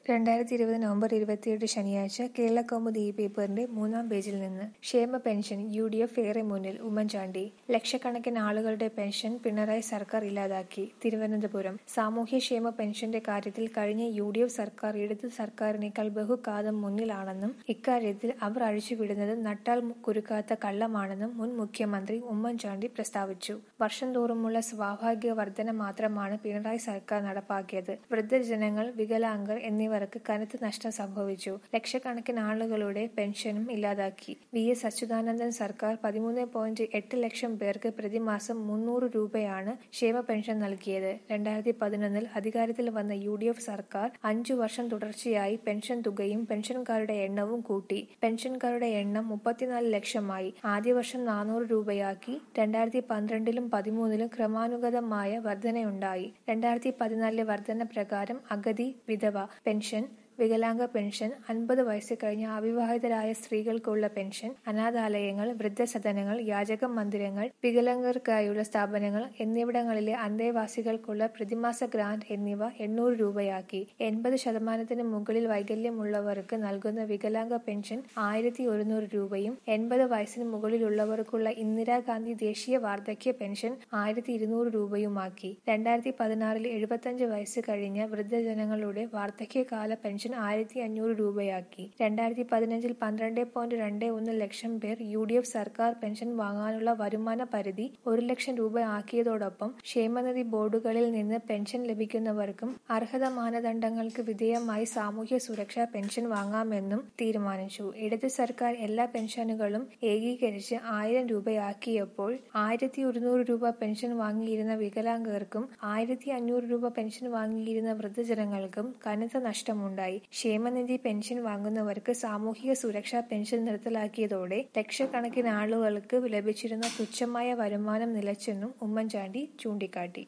രണ്ടായിരത്തി ഇരുപത് നവംബർ ഇരുപത്തിയെട്ട് ശനിയാഴ്ച കേരളകൗമുദി ഈ പേപ്പറിന്റെ മൂന്നാം പേജിൽ നിന്ന് ക്ഷേമ പെൻഷൻ യു ഡി എഫ് ഏറെ മുന്നിൽ ഉമ്മൻചാണ്ടി ലക്ഷക്കണക്കിന് ആളുകളുടെ പെൻഷൻ പിണറായി സർക്കാർ ഇല്ലാതാക്കി തിരുവനന്തപുരം സാമൂഹ്യക്ഷേമ പെൻഷന്റെ കാര്യത്തിൽ കഴിഞ്ഞ യു ഡി എഫ് സർക്കാർ ഇടതു സർക്കാരിനേക്കാൾ ബഹുകാതം മുന്നിലാണെന്നും ഇക്കാര്യത്തിൽ അവർ അഴിച്ചുവിടുന്നത് നട്ടാൽ കുരുക്കാത്ത കള്ളമാണെന്നും മുൻ മുഖ്യമന്ത്രി ഉമ്മൻചാണ്ടി പ്രസ്താവിച്ചു വർഷം തോറുമുള്ള സ്വാഭാവിക വർധന മാത്രമാണ് പിണറായി സർക്കാർ നടപ്പാക്കിയത് വൃദ്ധജനങ്ങൾ വികലാംഗർ എന്നിവർക്ക് കനത്ത നഷ്ടം സംഭവിച്ചു ലക്ഷക്കണക്കിന് ആളുകളുടെ പെൻഷനും ഇല്ലാതാക്കി വി എസ് അച്യുതാനന്ദൻ സർക്കാർ പതിമൂന്ന് പോയിന്റ് എട്ട് ലക്ഷം പേർക്ക് പ്രതിമാസം മുന്നൂറ് രൂപയാണ് ക്ഷേമ പെൻഷൻ നൽകിയത് രണ്ടായിരത്തി പതിനൊന്നിൽ അധികാരത്തിൽ വന്ന യു ഡി എഫ് സർക്കാർ അഞ്ചു വർഷം തുടർച്ചയായി പെൻഷൻ തുകയും പെൻഷൻകാരുടെ എണ്ണവും കൂട്ടി പെൻഷൻകാരുടെ എണ്ണം മുപ്പത്തിനാല് ലക്ഷമായി ആദ്യ വർഷം നാനൂറ് രൂപയാക്കി രണ്ടായിരത്തി പന്ത്രണ്ടിലും പതിമൂന്നിലും ക്രമാനുഗതമായ വർധനയുണ്ടായി രണ്ടായിരത്തി പതിനാലിലെ വർധന പ്രകാരം അഗതി വിധവ പെൻഷൻ വികലാംഗ പെൻഷൻ അൻപത് വയസ്സ് കഴിഞ്ഞ അവിവാഹിതരായ സ്ത്രീകൾക്കുള്ള പെൻഷൻ അനാഥാലയങ്ങൾ വൃദ്ധസദനങ്ങൾ യാചക മന്ദിരങ്ങൾ വികലാംഗർക്കായുള്ള സ്ഥാപനങ്ങൾ എന്നിവിടങ്ങളിലെ അന്തേവാസികൾക്കുള്ള പ്രതിമാസ ഗ്രാന്റ് എന്നിവ എണ്ണൂറ് രൂപയാക്കി എൺപത് ശതമാനത്തിന് മുകളിൽ വൈകല്യമുള്ളവർക്ക് നൽകുന്ന വികലാംഗ പെൻഷൻ ആയിരത്തി ഒരുന്നൂറ് രൂപയും എൺപത് വയസ്സിന് മുകളിലുള്ളവർക്കുള്ള ഇന്ദിരാഗാന്ധി ദേശീയ വാർദ്ധക്യ പെൻഷൻ ആയിരത്തി ഇരുന്നൂറ് രൂപയുമാക്കി രണ്ടായിരത്തി പതിനാറിൽ എഴുപത്തഞ്ച് വയസ്സ് കഴിഞ്ഞ വൃദ്ധജനങ്ങളുടെ വാർദ്ധക്യകാല പെൻഷൻ ആയിരത്തി അഞ്ഞൂറ് രൂപയാക്കി രണ്ടായിരത്തി പതിനഞ്ചിൽ പന്ത്രണ്ട് പോയിന്റ് രണ്ട് ഒന്ന് ലക്ഷം പേർ യു ഡി എഫ് സർക്കാർ പെൻഷൻ വാങ്ങാനുള്ള വരുമാന പരിധി ഒരു ലക്ഷം രൂപ ആക്കിയതോടൊപ്പം ക്ഷേമനിധി ബോർഡുകളിൽ നിന്ന് പെൻഷൻ ലഭിക്കുന്നവർക്കും അർഹത മാനദണ്ഡങ്ങൾക്ക് വിധേയമായി സാമൂഹ്യ സുരക്ഷാ പെൻഷൻ വാങ്ങാമെന്നും തീരുമാനിച്ചു ഇടത് സർക്കാർ എല്ലാ പെൻഷനുകളും ഏകീകരിച്ച് ആയിരം രൂപയാക്കിയപ്പോൾ ആയിരത്തി ഒരുന്നൂറ് രൂപ പെൻഷൻ വാങ്ങിയിരുന്ന വികലാംഗർക്കും ആയിരത്തി അഞ്ഞൂറ് രൂപ പെൻഷൻ വാങ്ങിയിരുന്ന വൃദ്ധജനങ്ങൾക്കും കനത്ത നഷ്ടമുണ്ടായി ക്ഷേമനിധി പെൻഷൻ വാങ്ങുന്നവർക്ക് സാമൂഹിക സുരക്ഷാ പെൻഷൻ നിർത്തലാക്കിയതോടെ ലക്ഷക്കണക്കിന് ആളുകൾക്ക് ലഭിച്ചിരുന്ന തുച്ഛമായ വരുമാനം നിലച്ചെന്നും ഉമ്മൻചാണ്ടി ചൂണ്ടിക്കാട്ടി